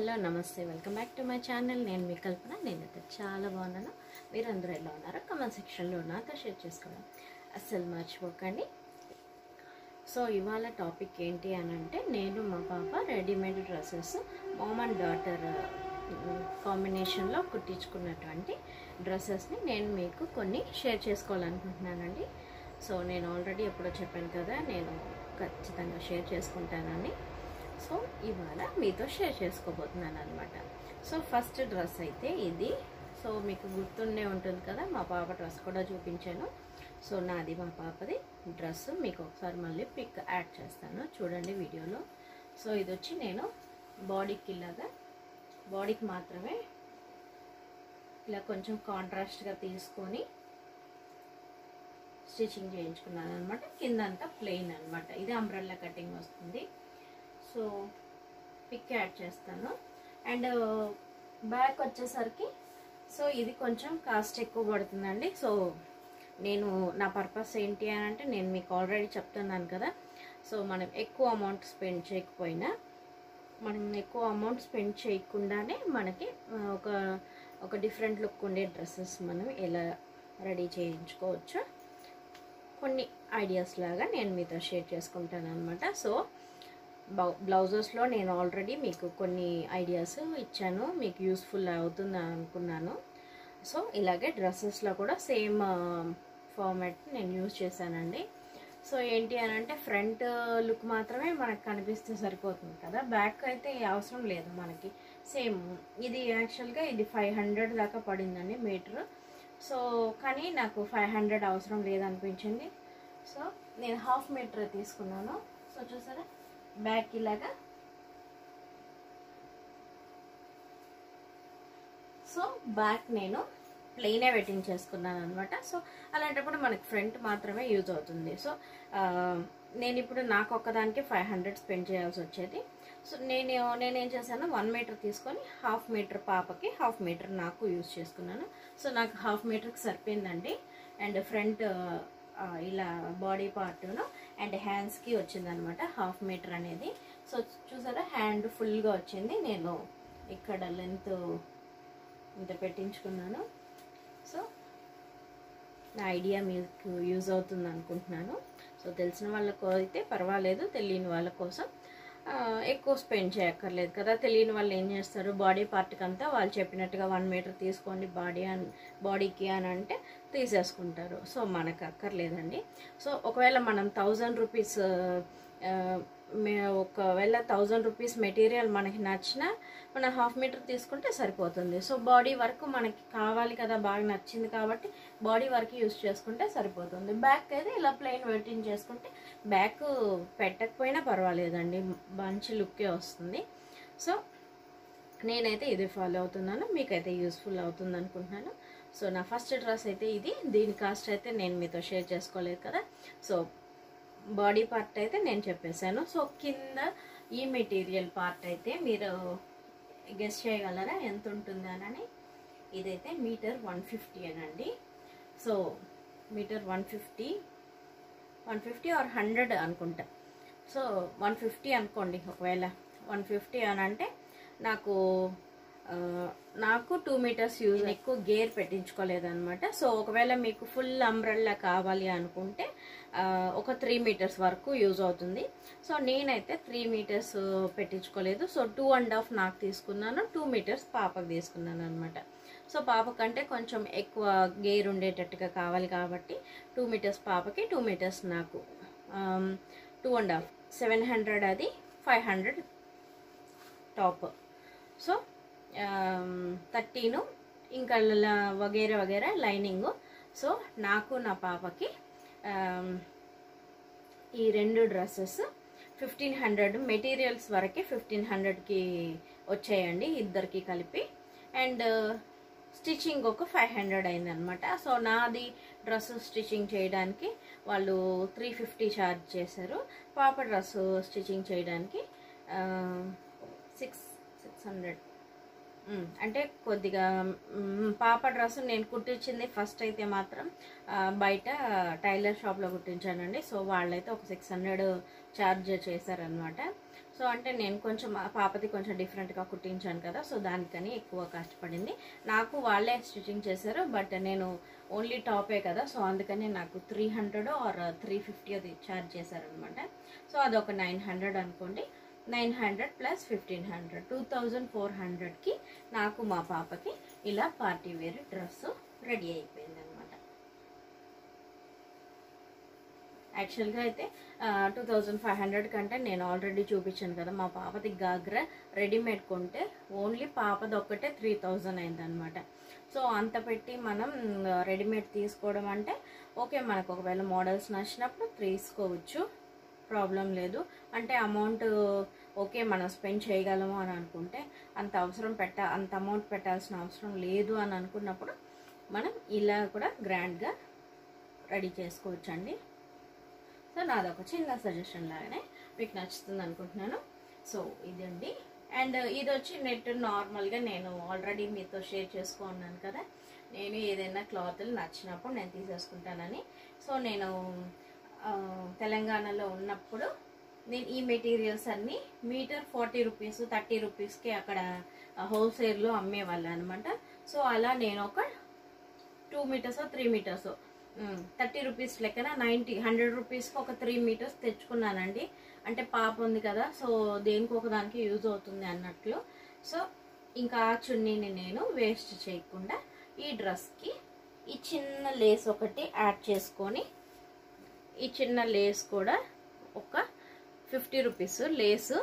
hello నమస్తే welcome back to my channel నేను మీ కల్పన నేనైతే చాలా బాగున్నాను మీరందరూ ఎలా ఉన్నారో కమెంట్ సెక్షన్లో నాతో షేర్ చేసుకోవడం అస్సలు మర్చిపోకండి సో ఇవాళ టాపిక్ ఏంటి అని అంటే నేను మా పాప readymade dresses mom and daughter కాంబినేషన్లో కుట్టించుకున్నటువంటి డ్రెస్సెస్ని నేను మీకు కొన్ని షేర్ చేసుకోవాలనుకుంటున్నానండి సో నేను ఆల్రెడీ ఎప్పుడో చెప్పాను కదా నేను ఖచ్చితంగా షేర్ చేసుకుంటానని సో ఇవాళ మీతో షేర్ చేసుకోబోతున్నాను అనమాట సో ఫస్ట్ డ్రెస్ అయితే ఇది సో మీకు గుర్తుండే ఉంటుంది కదా మా పాప డ్రెస్ కూడా చూపించాను సో నాది మా పాపది డ్రెస్ మీకు ఒకసారి మళ్ళీ పిక్ యాడ్ చేస్తాను చూడండి వీడియోలో సో ఇది వచ్చి నేను బాడీకి ఇలాగా బాడీకి మాత్రమే ఇలా కొంచెం కాంట్రాస్ట్గా తీసుకొని స్టిచ్చింగ్ చేయించుకున్నాను అనమాట కిందంతా ప్లెయిన్ అనమాట ఇది అంబ్రెల్లా కటింగ్ వస్తుంది సో పిక్ యాడ్ చేస్తాను అండ్ బ్యాక్ వచ్చేసరికి సో ఇది కొంచెం కాస్ట్ ఎక్కువ పడుతుందండి సో నేను నా పర్పస్ ఏంటి అని అంటే నేను మీకు ఆల్రెడీ చెప్తున్నాను కదా సో మనం ఎక్కువ అమౌంట్ స్పెండ్ చేయకపోయినా మనం ఎక్కువ అమౌంట్ స్పెండ్ చేయకుండానే మనకి ఒక ఒక డిఫరెంట్ లుక్ ఉండే డ్రెస్సెస్ మనం ఎలా రెడీ చేయించుకోవచ్చు కొన్ని ఐడియాస్ లాగా నేను మీతో షేర్ చేసుకుంటాను అనమాట సో బ్లౌజెస్లో నేను ఆల్రెడీ మీకు కొన్ని ఐడియాస్ ఇచ్చాను మీకు యూస్ఫుల్ అవుతుంది అనుకున్నాను సో ఇలాగే డ్రెస్సెస్లో కూడా సేమ్ ఫార్మాట్ నేను యూజ్ చేశానండి సో ఏంటి అని అంటే ఫ్రంట్ లుక్ మాత్రమే మనకు కనిపిస్తే సరిపోతుంది కదా బ్యాక్ అయితే అవసరం లేదు మనకి సేమ్ ఇది యాక్చువల్గా ఇది ఫైవ్ హండ్రెడ్ దాకా పడిందండి మీటర్ సో కానీ నాకు ఫైవ్ హండ్రెడ్ అవసరం లేదనిపించింది సో నేను హాఫ్ మీటర్ తీసుకున్నాను సో చూసారా బ్యాక్ ఇలాగా సో బ్యాక్ నేను ప్లెయినే వెట్టింగ్ చేసుకున్నాను అనమాట సో అలాంటప్పుడు మనకి ఫ్రంట్ మాత్రమే యూజ్ అవుతుంది సో నేను ఇప్పుడు నాకు ఒక్కదానికి ఫైవ్ హండ్రెడ్ స్పెండ్ చేయాల్సి వచ్చేది సో నేను నేనేం చేశాను వన్ మీటర్ తీసుకొని హాఫ్ మీటర్ పాపకి హాఫ్ మీటర్ నాకు యూజ్ చేసుకున్నాను సో నాకు హాఫ్ మీటర్కి సరిపోయిందండి అండ్ ఫ్రంట్ ఇలా బాడీ పార్ట్ను అండ్ హ్యాండ్స్కి వచ్చిందనమాట హాఫ్ మీటర్ అనేది సో చూసారా హ్యాండ్ ఫుల్గా వచ్చింది నేను ఇక్కడ లెంత్ ఇంత పెట్టించుకున్నాను సో నా ఐడియా మీకు యూజ్ అవుతుంది అనుకుంటున్నాను సో తెలిసిన వాళ్ళకు అయితే పర్వాలేదు తెలియని వాళ్ళ కోసం ఎక్కువ స్పెండ్ చేయక్కర్లేదు కదా తెలియని వాళ్ళు ఏం చేస్తారు బాడీ పార్ట్కి అంతా వాళ్ళు చెప్పినట్టుగా వన్ మీటర్ తీసుకోండి బాడీ అని బాడీకి అని అంటే తీసేసుకుంటారు సో మనకు అక్కర్లేదండి సో ఒకవేళ మనం థౌజండ్ రూపీస్ ఒకవేళ థౌజండ్ రూపీస్ మెటీరియల్ మనకి నచ్చినా మనం హాఫ్ మీటర్ తీసుకుంటే సరిపోతుంది సో బాడీ వర్క్ మనకి కావాలి కదా బాగా నచ్చింది కాబట్టి బాడీ వర్క్ యూస్ చేసుకుంటే సరిపోతుంది బ్యాక్ అయితే ఇలా ప్లెయిన్ వెయిటింగ్ చేసుకుంటే బ్యాక్ పెట్టకపోయినా పర్వాలేదండి మంచి లుక్కే వస్తుంది సో నేనైతే ఇది ఫాలో అవుతున్నాను మీకైతే యూస్ఫుల్ అవుతుంది అనుకుంటున్నాను సో నా ఫస్ట్ డ్రెస్ అయితే ఇది దీని కాస్ట్ అయితే నేను మీతో షేర్ చేసుకోలేదు కదా సో బాడీ పార్ట్ అయితే నేను చెప్పేశాను సో కింద ఈ మెటీరియల్ పార్ట్ అయితే మీరు గెస్ చేయగలరా ఎంత ఉంటుంది అని ఇదైతే మీటర్ వన్ ఫిఫ్టీ అనండి so meter one fifty one fifty or hundred అనుకుంటా సో వన్ ఫిఫ్టీ అనుకోండి ఒకవేళ వన్ ఫిఫ్టీ అని అంటే నాకు నాకు టూ మీటర్స్ యూజ్ ఎక్కువ గేర్ పెట్టించుకోలేదన్నమాట సో ఒకవేళ మీకు ఫుల్ అంబ్రెల్లా కావాలి అనుకుంటే ఒక త్రీ మీటర్స్ వరకు యూజ్ అవుతుంది సో నేనైతే త్రీ మీటర్స్ పెట్టించుకోలేదు సో టూ అండ్ హాఫ్ నాకు తీసుకున్నాను టూ మీటర్స్ పాపకు తీసుకున్నాను అనమాట సో పాప కంటే కొంచెం ఎక్కువ గేర్ ఉండేటట్టుగా కావాలి కాబట్టి టూ మీటర్స్ పాపకి టూ మీటర్స్ నాకు two and half seven hundred అది ఫైవ్ హండ్రెడ్ టాప్ సో థర్టీను ఇంకా వగేరా వగేరా లైనింగ్ సో నాకు నా పాపకి ఈ రెండు డ్రెస్సెస్ ఫిఫ్టీన్ హండ్రెడ్ మెటీరియల్స్ వరకే ఫిఫ్టీన్ హండ్రెడ్కి వచ్చాయండి ఇద్దరికి కలిపి అండ్ స్టిచ్చింగ్ ఒక ఫైవ్ హండ్రెడ్ అయిందనమాట సో నాది డ్రెస్ స్టిచ్చింగ్ చేయడానికి వాళ్ళు త్రీ ఫిఫ్టీ ఛార్జ్ చేశారు పాప డ్రెస్ స్టిచ్చింగ్ చేయడానికి సిక్స్ సిక్స్ హండ్రెడ్ మ్, అంటే కొద్దిగా మ్, పాప డ్రెస్ నేను కుట్టించింది ఫస్ట్ అయితే మాత్రం ఆ, బయట టైలర్ షాప్లో కుట్టించానండి సో వాళ్ళైతే ఒక సిక్స్ హండ్రెడ్ ఛార్జ్ చేశారనమాట సో అంటే నేను కొంచెం ఆ పాపది కొంచెం డిఫరెంట్గా కుట్టించాను కదా సో దానికని ఎక్కువ కష్టపడింది నాకు వాళ్ళే స్టిచ్చింగ్ చేశారు బట్ నేను ఓన్లీ టాపే కదా సో అందుకని నాకు three hundred or three fifty అది ఛార్జ్ చేశారనమాట సో అదొక నైన్ హండ్రెడ్ అనుకోండి nine hundred plus fifteen hundred two thousand four హండ్రెడ్కి నాకు మా పాపకి ఇలా పార్టీ వేర్ డ్రెస్ రెడీ అయిపోయింది అనమాట యాక్చువల్గా అయితే టూ థౌజండ్ ఫైవ్ హండ్రెడ్ కంటే నేను ఆల్రెడీ చూపించాను కదా మా పాపది గాగ్రా రెడీమేడ్ కొంటే ఓన్లీ పాపది ఒక్కటే త్రీ థౌజండ్ అయిందనమాట సో అంత పెట్టి మనం రెడీమేడ్ తీసుకోవడం అంటే ఓకే మనకు ఒకవేళ మోడల్స్ నచ్చినప్పుడు తీసుకోవచ్చు ప్రాబ్లం లేదు అంటే అమౌంట్ ఓకే మనం స్పెండ్ చేయగలము అని అనుకుంటే అంత అవసరం పెట్ట అంత అమౌంట్ పెట్టాల్సిన అవసరం లేదు అని అనుకున్నప్పుడు మనం ఇలా కూడా గ్రాండ్గా రెడీ చేసుకోవచ్చు అండి సో నాది ఒక చిన్న సజెషన్ లాగానే మీకు నచ్చుతుంది అనుకుంటున్నాను సో ఇదండి అండ్ ఇది వచ్చి నెట్ నార్మల్గా నేను ఆల్రెడీ మీతో షేర్ చేసుకున్నాను కదా నేను ఏదైనా క్లాత్లు నచ్చినప్పుడు నేను తీసేసుకుంటానని సో నేను ఆ, తెలంగాణలో ఉన్నప్పుడు నేను ఈ మెటీరియల్స్ అన్నీ మీటర్ ఫార్టీ రూపీస్ థర్టీ రూపీస్కి అక్కడ హోల్సేల్లో అమ్మేవాళ్ళు అనమాట సో అలా నేను ఒక two metres three metres thirty rupees లెక్కన నైంటీ హండ్రెడ్ రూపీస్కి ఒక త్రీ మీటర్స్ తెచ్చుకున్నానండి అంటే పాప ఉంది కదా సో దేనికి ఒక దానికి యూజ్ అవుతుంది అన్నట్లు సో ఇంకా ఆ చున్నీని నేను వేస్ట్ చేయకుండా ఈ డ్రెస్కి ఈ చిన్న లేస్ ఒకటి యాడ్ చేసుకొని ఈ చిన్న లేస్ కూడా ఒక ఫిఫ్టీ రూపీస్ లేసు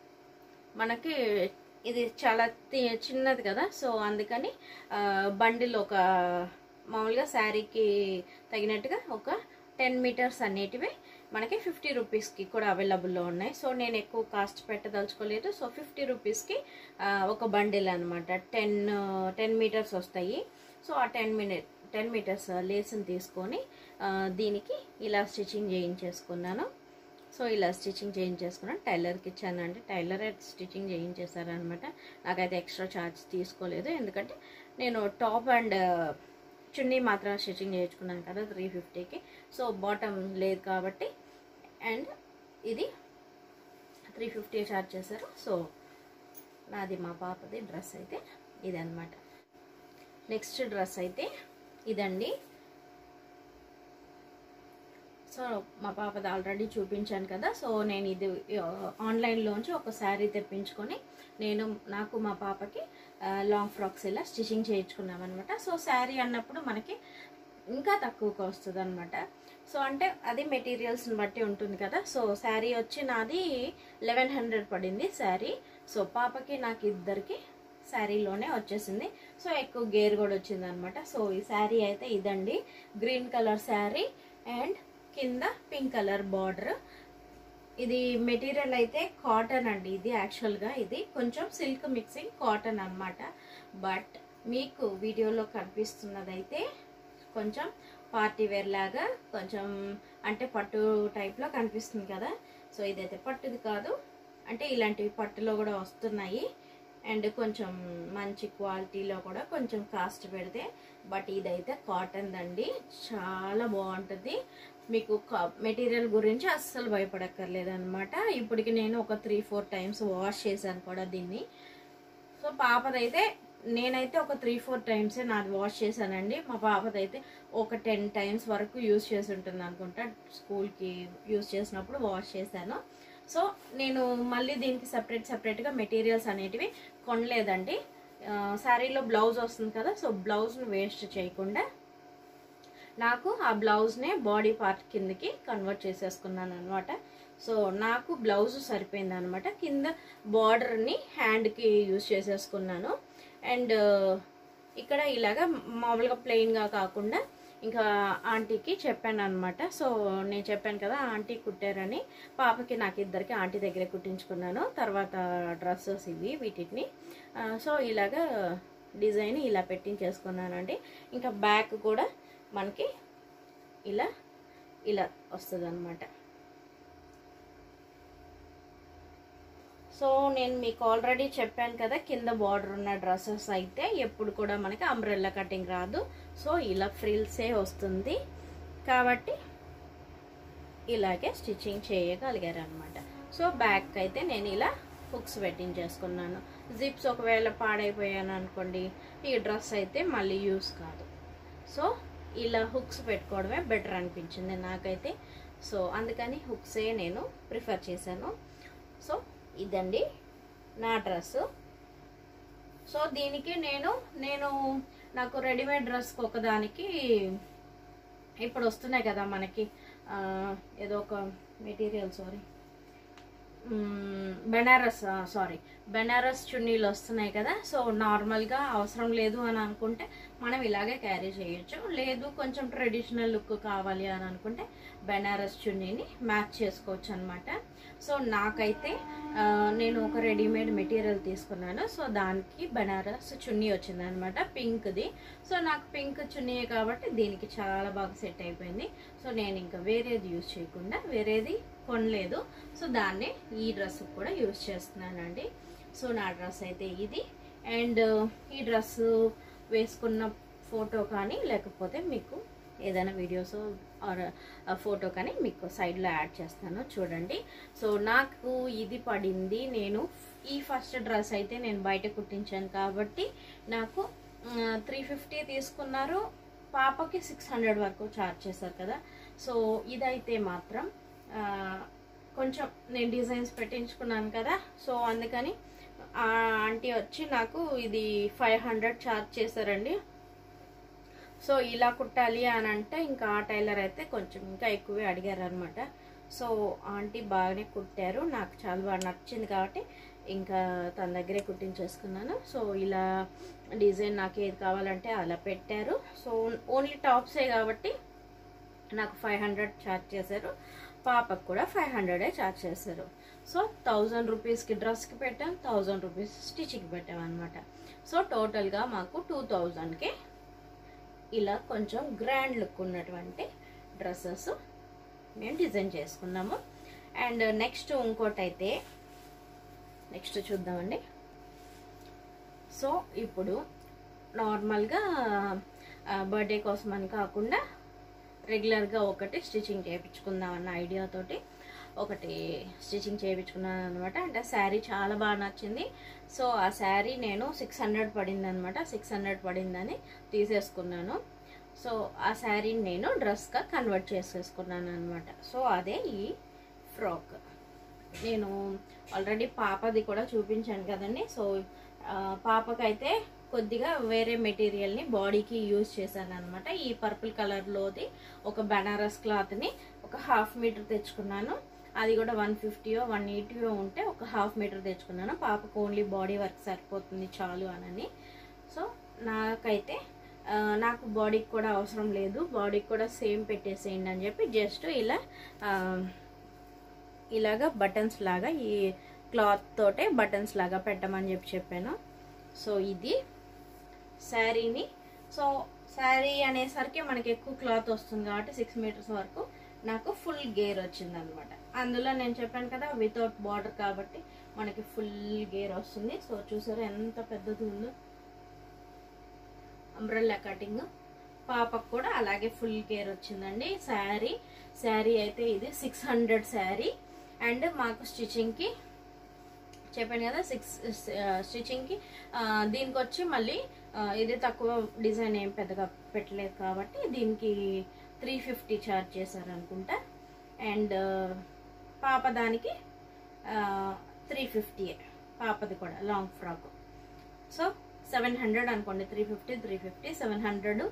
మనకి ఇది చాలా తి- చిన్నది కదా సో అందుకని ఆ, బండిల్ ఒక మామూలుగా శారీకి తగినట్టుగా ఒక టెన్ మీటర్స్ అనేటివి మనకి ఫిఫ్టీ రూపీస్కి కూడా అవైలబుల్లో ఉన్నాయి సో నేను ఎక్కువ కాస్ట్ పెట్టదలుచుకోలేదు సో ఫిఫ్టీ రూపీస్కి ఒక బండిల్ అనమాట టెన్ టెన్ మీటర్స్ వస్తాయి సో ఆ టెన్ మినిట్ టెన్ మీటర్స్ లేస్ని తీసుకొని ఆ, దీనికి ఇలా స్టిచ్చింగ్ చేయించేసుకున్నాను సో ఇలా స్టిచ్చింగ్ చేయించేసుకున్నాను టైలర్కి ఇచ్చానండి టైలరే స్టిచ్చింగ్ చేయించేశారనమాట నాకైతే ఎక్స్ట్రా ఛార్జ్ తీసుకోలేదు ఎందుకంటే నేను టాప్ అండ్ చున్నీ మాత్రం స్టిచ్చింగ్ చేయించుకున్నాను కదా త్రీ ఫిఫ్టీకి సో బాటమ్ లేదు కాబట్టి అండ్ ఇది త్రీ ఫిఫ్టీ ఛార్జ్ చేశారు సో నాది మా పాపది డ్రెస్ అయితే ఇదన్నమాట నెక్స్ట్ డ్రెస్ అయితే ఇదండి సో మా పాపది ఆల్రెడీ చూపించాను కదా సో నేను ఇది ఆ, ఆన్లైన్లోంచి ఒక శారీ తెప్పించుకొని నేను నాకు మా పాపకి ఆ, లాంగ్ ఫ్రాక్స్ ఇలా స్టిచ్చింగ్ చేయించుకున్నాం అనమాట సో శారీ అన్నప్పుడు మనకి ఇంకా తక్కువకి వస్తుంది అనమాట సో అంటే అది మెటీరియల్స్ని బట్టి ఉంటుంది కదా సో శారీ వచ్చి నాది లెవెన్ హండ్రెడ్ పడింది శారీ సో పాపకి నాకు ఇద్దరికి శారీలోనే వచ్చేసింది సో ఎక్కువ గేర్ కూడా వచ్చింది అనమాట సో ఈ శారీ అయితే ఇదండి గ్రీన్ కలర్ శారీ అండ్ కింద పింక్ కలర్ బార్డర్ ఇది మెటీరియల్ అయితే కాటన్ అండి ఇది యాక్చువల్గా ఇది కొంచెం సిల్క్ మిక్సింగ్ కాటన్ అన్నమాట బట్ మీకు వీడియోలో కనిపిస్తున్నదైతే కొంచెం పార్టీ వేర్ లాగా కొంచెం అంటే పట్టు టైప్లో కనిపిస్తుంది కదా సో ఇదైతే పట్టుది కాదు అంటే ఇలాంటివి పట్టులో కూడా వస్తున్నాయి అండ్ కొంచెం మంచి క్వాలిటీలో కూడా కొంచెం కాస్ట్ పెడితే బట్ ఇదైతే కాటన్ దండి చాలా బాగుంటుంది మీకు మెటీరియల్ గురించి అస్సలు భయపడక్కర్లేదు అనమాట ఇప్పటికి నేను ఒక త్రీ ఫోర్ టైమ్స్ వాష్ చేశాను కూడా దీన్ని సో పాపదైతే నేనైతే ఒక త్రీ ఫోర్ టైమ్సే నాది వాష్ చేశానండి మా పాపదైతే ఒక టెన్ టైమ్స్ వరకు యూస్ చేసి ఉంటుంది అనుకుంటా స్కూల్కి యూస్ చేసినప్పుడు వాష్ చేశాను సో నేను మళ్ళీ దీనికి సపరేట్ సపరేట్గా మెటీరియల్స్ అనేటివి కొనలేదండి ఆ, శారీలో బ్లౌజ్ వస్తుంది కదా సో బ్లౌజ్ను వేస్ట్ చేయకుండా నాకు ఆ బ్లౌజ్నే బాడీ పార్ట్ కిందకి కన్వర్ట్ చేసేసుకున్నాను అనమాట సో నాకు బ్లౌజ్ సరిపోయింది అనమాట కింద బార్డర్ని హ్యాండ్కి యూజ్ చేసేసుకున్నాను అండ్ ఇక్కడ ఇలాగా మామూలుగా ప్లెయిన్గా కాకుండా ఇంకా ఆంటీకి చెప్పాను అనమాట సో నేను చెప్పాను కదా ఆంటీ కుట్టారని పాపకి నాకు ఇద్దరికి ఆంటీ దగ్గరే కుట్టించుకున్నాను తర్వాత డ్రెస్సెస్ ఇవి వీటిని ఆ, సో ఇలాగా డిజైన్ ఇలా పెట్టించేసుకున్నానండి ఇంకా బ్యాక్ కూడా మనకి ఇలా ఇలా వస్తుంది అనమాట సో నేను మీకు ఆల్రెడీ చెప్పాను కదా కింద బార్డర్ ఉన్న డ్రెస్సెస్ అయితే ఎప్పుడు కూడా మనకి అంబ్రెల్లా కటింగ్ రాదు సో ఇలా ఫ్రిల్సే వస్తుంది కాబట్టి ఇలాగే స్టిచ్చింగ్ చేయగలిగారు అనమాట సో బ్యాక్ అయితే నేను ఇలా హుక్స్ పెట్టించేసుకున్నాను జిప్స్ ఒకవేళ పాడైపోయాను అనుకోండి ఈ డ్రెస్ అయితే మళ్ళీ యూస్ కాదు సో ఇలా హుక్స్ పెట్టుకోవడమే బెటర్ అనిపించింది నాకైతే సో అందుకని హుక్సే నేను ప్రిఫర్ చేశాను సో ఇదండి నా డ్రెస్ సో దీనికి నేను నేను నాకు రెడీమేడ్ డ్రెస్కి ఒకదానికి ఇప్పుడు వస్తున్నాయి కదా మనకి ఆ, ఏదో ఒక మెటీరియల్ సారీ బెనారస్ సారీ బెనారస్ చున్నీలు వస్తున్నాయి కదా సో నార్మల్గా అవసరం లేదు అని అనుకుంటే మనం ఇలాగే క్యారీ చేయొచ్చు లేదు కొంచెం ట్రెడిషనల్ లుక్ కావాలి అని అనుకుంటే బెనారస్ చున్నీని మ్యాచ్ చేసుకోవచ్చు అనమాట సో నాకైతే ఆ, నేను ఒక రెడీమేడ్ మెటీరియల్ తీసుకున్నాను సో దానికి బెనారస్ చున్నీ వచ్చింది అనమాట పింక్ది సో నాకు పింక్ చున్నీయే కాబట్టి దీనికి చాలా బాగా సెట్ అయిపోయింది సో నేను ఇంకా వేరేది యూజ్ చేయకుండా వేరేది కొనలేదు సో దాన్నే ఈ డ్రెస్ కూడా యూజ్ చేస్తున్నానండి సో నా డ్రెస్ అయితే ఇది అండ్ ఈ డ్రెస్ వేసుకున్న ఫోటో కానీ లేకపోతే మీకు ఏదైనా వీడియోస్ ఆర్ ఫోటో కానీ మీకు సైడ్లో యాడ్ చేస్తాను చూడండి సో నాకు ఇది పడింది నేను ఈ ఫస్ట్ డ్రెస్ అయితే నేను బయట కుట్టించాను కాబట్టి నాకు త్రీ ఫిఫ్టీ తీసుకున్నారు పాపకి సిక్స్ హండ్రెడ్ వరకు ఛార్జ్ చేశారు కదా సో ఇదైతే మాత్రం ఆ, కొంచెం నేను డిజైన్స్ పెట్టించుకున్నాను కదా సో అందుకని ఆ ఆంటీ వచ్చి నాకు ఇది ఫైవ్ హండ్రెడ్ ఛార్జ్ చేశారండి సో ఇలా కుట్టాలి అని అంటే ఇంకా ఆ టైలర్ అయితే కొంచెం ఇంకా ఎక్కువే అడిగారు అనమాట సో ఆంటీ బాగానే కుట్టారు నాకు చాలా బాగా నచ్చింది కాబట్టి ఇంకా తన దగ్గరే కుట్టించేసుకున్నాను సో ఇలా డిజైన్ నాకు ఏది కావాలంటే అలా పెట్టారు సో ఓన్లీ టాప్సే కాబట్టి నాకు ఫైవ్ హండ్రెడ్ ఛార్జ్ చేశారు పాపకు కూడా ఫైవ్ హండ్రెడే ఛార్జ్ చేశారు సో థౌజండ్ రూపీస్కి డ్రెస్కి పెట్టాం థౌజండ్ రూపీస్ స్టిచ్కి పెట్టాం అనమాట సో టోటల్గా మాకు టూ థౌజండ్కి ఇలా కొంచెం గ్రాండ్ లుక్ ఉన్నటువంటి డ్రెస్సెస్ మేము డిజైన్ చేసుకున్నాము అండ్ నెక్స్ట్ ఇంకోటి అయితే నెక్స్ట్ చూద్దామండి సో ఇప్పుడు నార్మల్గా బర్త్డే కోసం అని కాకుండా రెగ్యులర్గా ఒకటి స్టిచ్చింగ్ చేయించుకుందాం అన్న ఐడియాతోటి ఒకటి స్టిచ్చింగ్ చేయించుకున్నాను అనమాట అంటే శారీ చాలా బాగా నచ్చింది సో ఆ శారీ నేను సిక్స్ హండ్రెడ్ పడింది అనమాట సిక్స్ హండ్రెడ్ పడిందని తీసేసుకున్నాను సో ఆ శారీని నేను డ్రెస్గా కన్వర్ట్ చేసేసుకున్నాను అనమాట సో అదే ఈ ఫ్రాక్ నేను ఆల్రెడీ పాపది కూడా చూపించాను కదండి సో ఆ, పాపకైతే కొద్దిగా వేరే మెటీరియల్ని బాడీకి యూజ్ చేశాను అనమాట ఈ పర్పుల్ కలర్లోది ఒక బనారస్ క్లాత్ని ఒక హాఫ్ మీటర్ తెచ్చుకున్నాను అది కూడా వన్ ఫిఫ్టీయో వన్ ఎయిటీయో ఉంటే ఒక హాఫ్ మీటర్ తెచ్చుకున్నాను పాపకు ఓన్లీ బాడీ వర్క్ సరిపోతుంది చాలు అనని సో నాకైతే ఆ, నాకు బాడీకి కూడా అవసరం లేదు బాడీకి కూడా సేమ్ పెట్టేసేయండి అని చెప్పి జస్ట్ ఇలా ఆ, ఇలాగా బటన్స్ లాగా ఈ క్లాత్ తోటే బటన్స్ లాగా పెట్టమని చెప్పి చెప్పాను సో ఇది శారీని సో శారీ అనేసరికి మనకి ఎక్కువ క్లాత్ వస్తుంది కాబట్టి సిక్స్ మీటర్స్ వరకు నాకు ఫుల్ గేర్ వచ్చింది అనమాట అందులో నేను చెప్పాను కదా వితౌట్ బార్డర్ కాబట్టి మనకి ఫుల్ గేర్ వస్తుంది సో చూసారా ఎంత పెద్దది ఉందో అంబ్రెల్లా కటింగ్ పాపకు కూడా అలాగే ఫుల్ కేర్ వచ్చిందండి శారీ శారీ అయితే ఇది సిక్స్ హండ్రెడ్ శారీ అండ్ మాకు స్టిచ్చింగ్కి చెప్పాను కదా సిక్స్ స్టిచ్చింగ్కి దీనికి వచ్చి మళ్ళీ ఆ, ఇది తక్కువ డిజైన్ ఏం పెద్దగా పెట్టలేదు కాబట్టి దీనికి త్రీ ఫిఫ్టీ ఛార్జ్ చేశారు అనుకుంటా అండ్ పాప దానికి త్రీ ఫిఫ్టీ పాపది కూడా long frock so seven hundred అనుకోండి three fifty three fifty seven hundred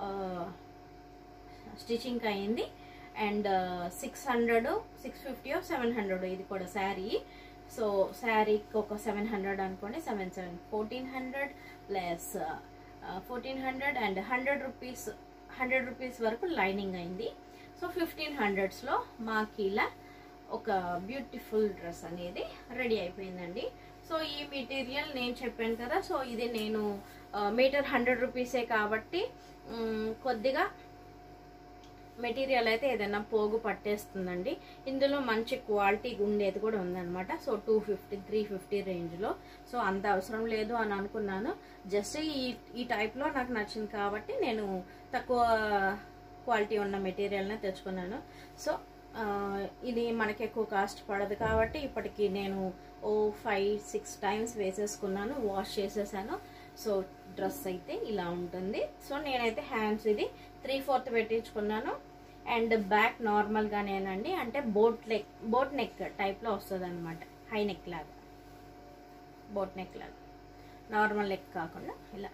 stitching అయింది and six hundred six fifty seven hundred ఇది కూడా శారీ సో శారీకి ఒక సెవెన్ హండ్రెడ్ అనుకోండి seven seven fourteen hundred plus fourteen hundred and hundred rupees hundred rupees వరకు lining అయింది so fifteen హండ్రెడ్స్లో మాకు ఇలా ఒక బ్యూటిఫుల్ డ్రెస్ అనేది రెడీ అయిపోయిందండి సో ఈ మెటీరియల్ నేను చెప్పాను కదా సో ఇది నేను మీటర్ హండ్రెడ్ రూపీసే కాబట్టి మ్, కొద్దిగా మెటీరియల్ అయితే ఏదైనా పోగు పట్టేస్తుందండి ఇందులో మంచి క్వాలిటీ ఉండేది కూడా ఉందన్నమాట so two fifty three fifty రేంజ్లో సో అంత అవసరం లేదు అని అనుకున్నాను జస్ట్ ఈ ఈ టైప్లో నాకు నచ్చింది కాబట్టి నేను తక్కువ క్వాలిటీ ఉన్న మెటీరియల్నే తెచ్చుకున్నాను సో ఆ, ఇది మనకి ఎక్కువ కాస్ట్ పడదు కాబట్టి ఇప్పటికి నేను ఓ ఫైవ్ సిక్స్ టైమ్స్ వేసేసుకున్నాను వాష్ చేసేసాను సో డ్రెస్ అయితే ఇలా ఉంటుంది సో నేనైతే హ్యాండ్స్ ఇది త్రీ ఫోర్త్ పెట్టించుకున్నాను అండ్ బ్యాక్ నార్మల్గానేనండి అంటే బోట్ నెక్ బోట్ నెక్ టైప్లో వస్తుంది అనమాట హై నెక్ లాగా బోట్ నెక్ లాగా నార్మల్ నెక్ కాకుండా ఇలా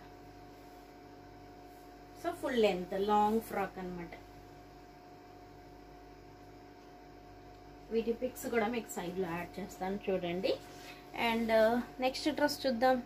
so full length long frock అనమాట వీటి పిక్స్ కూడా మీకు సైడ్లో యాడ్ చేస్తాను చూడండి అండ్ నెక్స్ట్ డ్రెస్ చూద్దాం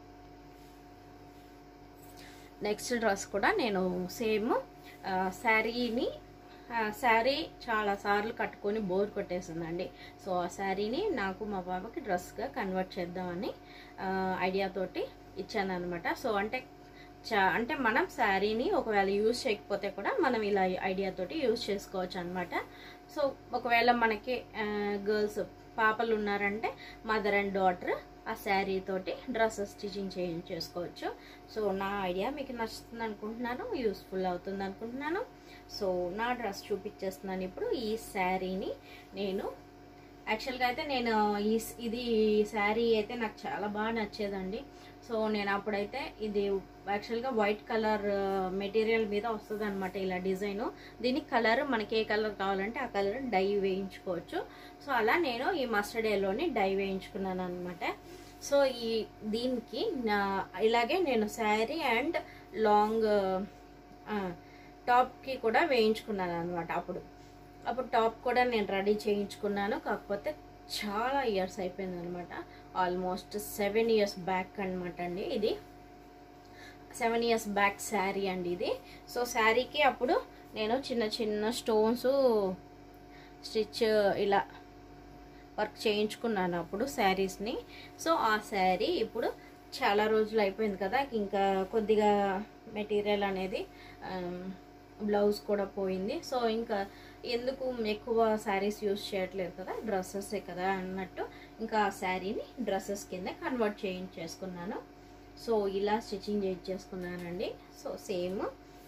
నెక్స్ట్ డ్రెస్ కూడా నేను సేమ్ శారీని శారీ చాలా సార్లు కట్టుకొని బోర్ కొట్టేసిందండి సో ఆ శారీని నాకు మా బాబాకి డ్రెస్గా కన్వర్ట్ చేద్దామని ఐడియా తోటి ఇచ్చాను అనమాట సో అంటే చా అంటే మనం శారీని ఒకవేళ యూజ్ చేయకపోతే కూడా మనం ఇలా ఐడియా తోటి యూజ్ చేసుకోవచ్చు అనమాట సో ఒకవేళ మనకి గర్ల్స్ పాపలు ఉన్నారంటే మదర్ అండ్ డాటర్ ఆ శారీ తోటి డ్రెస్ స్టిచింగ్ చేయించేసుకోవచ్చు సో నా ఐడియా మీకు నచ్చుతుంది అనుకుంటున్నాను యూస్ఫుల్ అవుతుంది అనుకుంటున్నాను సో నా డ్రెస్ చూపించేస్తున్నాను ఇప్పుడు ఈ శారీని నేను యాక్చువల్గా అయితే నేను ఈ ఇది శారీ అయితే నాకు చాలా బాగా నచ్చేదండి సో నేను అప్పుడైతే ఇది యాక్చువల్గా వైట్ కలర్ మెటీరియల్ మీద వస్తుంది అనమాట ఇలా డిజైన్ దీని కలర్ మనకి ఏ కలర్ కావాలంటే ఆ కలర్ డై వేయించుకోవచ్చు సో అలా నేను ఈ మస్టర్డ్ ఎల్లోని డై వేయించుకున్నాను అనమాట సో ఈ దీనికి నా ఇలాగే నేను శారీ అండ్ లాంగ్ టాప్కి కూడా వేయించుకున్నాను అనమాట అప్పుడు అప్పుడు టాప్ కూడా నేను రెడీ చేయించుకున్నాను కాకపోతే చాలా ఇయర్స్ అయిపోయింది అనమాట ఆల్మోస్ట్ సెవెన్ ఇయర్స్ బ్యాక్ అనమాట అండి ఇది సెవెన్ ఇయర్స్ బ్యాక్ శారీ అండి ఇది సో శారీకి అప్పుడు నేను చిన్న చిన్న స్టోన్స్ స్టిచ్ ఇలా వర్క్ చేయించుకున్నాను అప్పుడు శారీస్ని సో ఆ శారీ ఇప్పుడు చాలా రోజులు అయిపోయింది కదా ఇంకా కొద్దిగా మెటీరియల్ అనేది బ్లౌజ్ కూడా పోయింది సో ఇంకా ఎందుకు ఎక్కువ శారీస్ యూజ్ చేయట్లేదు కదా డ్రెస్సెసే కదా అన్నట్టు ఇంకా ఆ శారీని డ్రెస్సెస్ కింద కన్వర్ట్ చేయించేసుకున్నాను సో ఇలా స్టిచ్చింగ్ చేయించేసుకున్నానండి సో సేమ్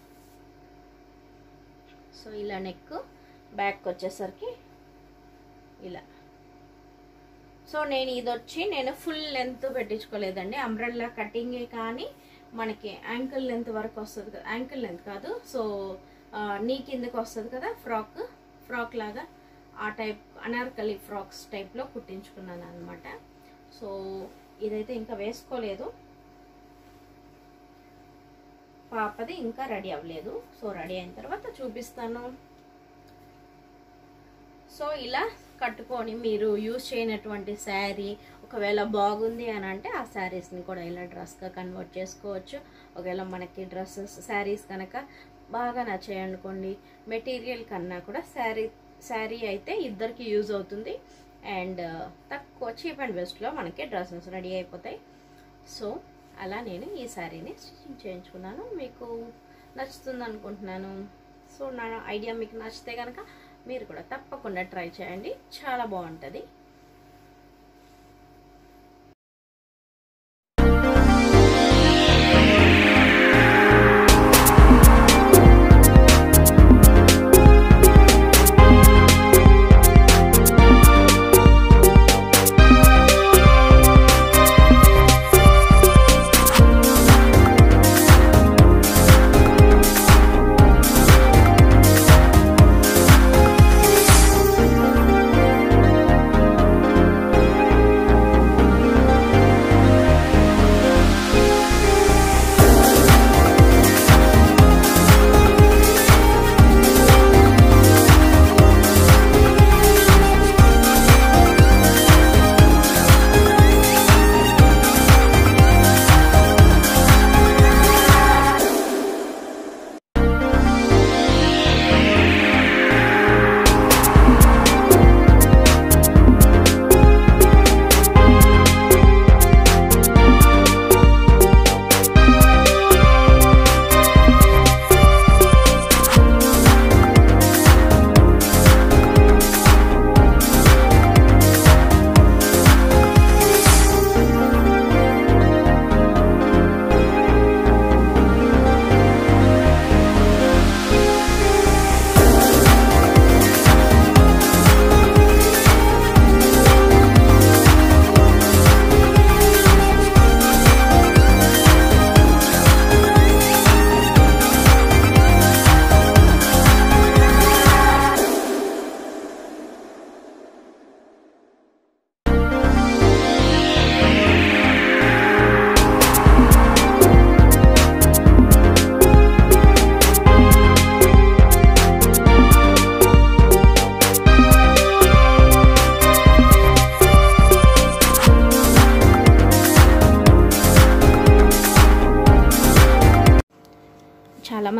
సో ఇలా నెక్ బ్యాక్ వచ్చేసరికి ఇలా సో నేను ఇది వచ్చి నేను ఫుల్ లెంత్ పెట్టించుకోలేదండి అంబ్రెల్లా కటింగే కానీ మనకి యాంకిల్ లెంత్ వరకు వస్తుంది కదా యాంకిల్ లెంత్ కాదు సో నీ కిందకి వస్తుంది కదా ఫ్రాక్ ఫ్రాక్ లాగా ఆ టైప్ అనార్కలి ఫ్రాక్స్ టైప్లో కుట్టించుకున్నాను అనమాట సో ఇదైతే ఇంకా వేసుకోలేదు పాపది ఇంకా రెడీ అవ్వలేదు సో రెడీ అయిన తర్వాత చూపిస్తాను సో ఇలా కట్టుకొని మీరు యూజ్ చేయనటువంటి శారీ ఒకవేళ బాగుంది అని అంటే ఆ శారీస్ని కూడా ఇలా డ్రెస్గా కన్వర్ట్ చేసుకోవచ్చు ఒకవేళ మనకి డ్రెస్సెస్ శారీస్ కనుక బాగా నచ్చాయి అనుకోండి మెటీరియల్ కన్నా కూడా శారీ శారీ అయితే ఇద్దరికి యూజ్ అవుతుంది అండ్ తక్కువ చీప్ అండ్ బెస్ట్లో మనకి డ్రెస్సెస్ రెడీ అయిపోతాయి సో అలా నేను ఈ శారీని స్టిచ్చింగ్ చేయించుకున్నాను మీకు నచ్చుతుంది అనుకుంటున్నాను సో నా ఐడియా మీకు నచ్చితే కనుక మీరు కూడా తప్పకుండా ట్రై చేయండి చాలా బాగుంటుంది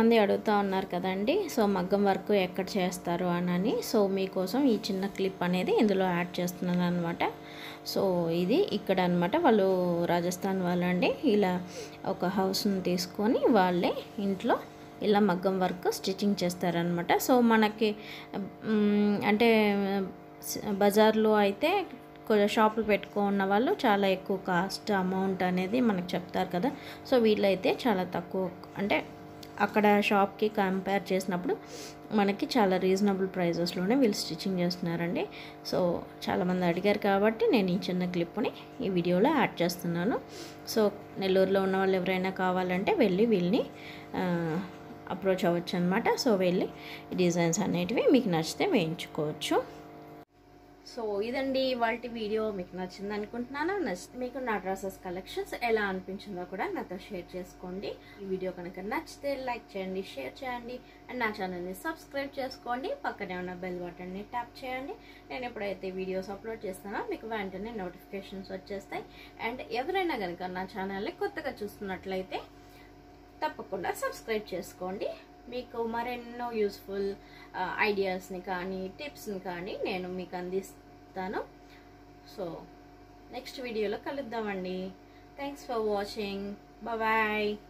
చాలామంది అడుగుతూ ఉన్నారు కదండి సో మగ్గం వర్క్ ఎక్కడ చేస్తారు అని సో మీకోసం ఈ చిన్న క్లిప్ అనేది ఇందులో యాడ్ చేస్తున్నాను అనమాట సో ఇది ఇక్కడ అనమాట వాళ్ళు రాజస్థాన్ వాళ్ళండి ఇలా ఒక హౌస్ని తీసుకొని వాళ్ళే ఇంట్లో ఇలా మగ్గం వర్క్ స్టిచ్చింగ్ చేస్తారనమాట సో మనకి మ్, అంటే బజార్లో అయితే కొంచెం షాపులు పెట్టుకున్న వాళ్ళు చాలా ఎక్కువ కాస్ట్ అమౌంట్ అనేది మనకు చెప్తారు కదా సో వీళ్ళైతే చాలా తక్కువ అంటే అక్కడ షాప్కి కంపేర్ చేసినప్పుడు మనకి చాలా రీజనబుల్ ప్రైజెస్లోనే వీళ్ళు స్టిచ్చింగ్ చేస్తున్నారండి సో చాలామంది అడిగారు కాబట్టి నేను ఈ చిన్న క్లిప్ని ఈ వీడియోలో యాడ్ చేస్తున్నాను సో నెల్లూరులో ఉన్న వాళ్ళు ఎవరైనా కావాలంటే వెళ్ళి వీళ్ళని అప్రోచ్ అవ్వచ్చు అనమాట సో వెళ్ళి డిజైన్స్ అనేటివి మీకు నచ్చితే వేయించుకోవచ్చు సో ఇదండి ఇవాళ వీడియో మీకు నచ్చింది అనుకుంటున్నాను నచ్చితే మీకు నా డ్రెస్సెస్ కలెక్షన్స్ ఎలా అనిపించిందో కూడా నాతో షేర్ చేసుకోండి ఈ వీడియో కనుక నచ్చితే లైక్ చేయండి షేర్ చేయండి అండ్ నా ఛానల్ని సబ్స్క్రైబ్ చేసుకోండి పక్కనే ఉన్న బెల్ బటన్ని ట్యాప్ చేయండి నేను ఎప్పుడైతే వీడియోస్ అప్లోడ్ చేస్తానో మీకు వెంటనే నోటిఫికేషన్స్ వచ్చేస్తాయి అండ్ ఎవరైనా కనుక నా ఛానల్ని కొత్తగా చూస్తున్నట్లయితే తప్పకుండా సబ్స్క్రైబ్ చేసుకోండి మీకు మరెన్నో యూస్ఫుల్ ఐడియాస్ని కానీ టిప్స్ని కానీ నేను మీకు అందిస్తాను సో నెక్స్ట్ వీడియోలో కలుద్దామండి థ్యాంక్స్ ఫర్ వాచింగ్ బాయ్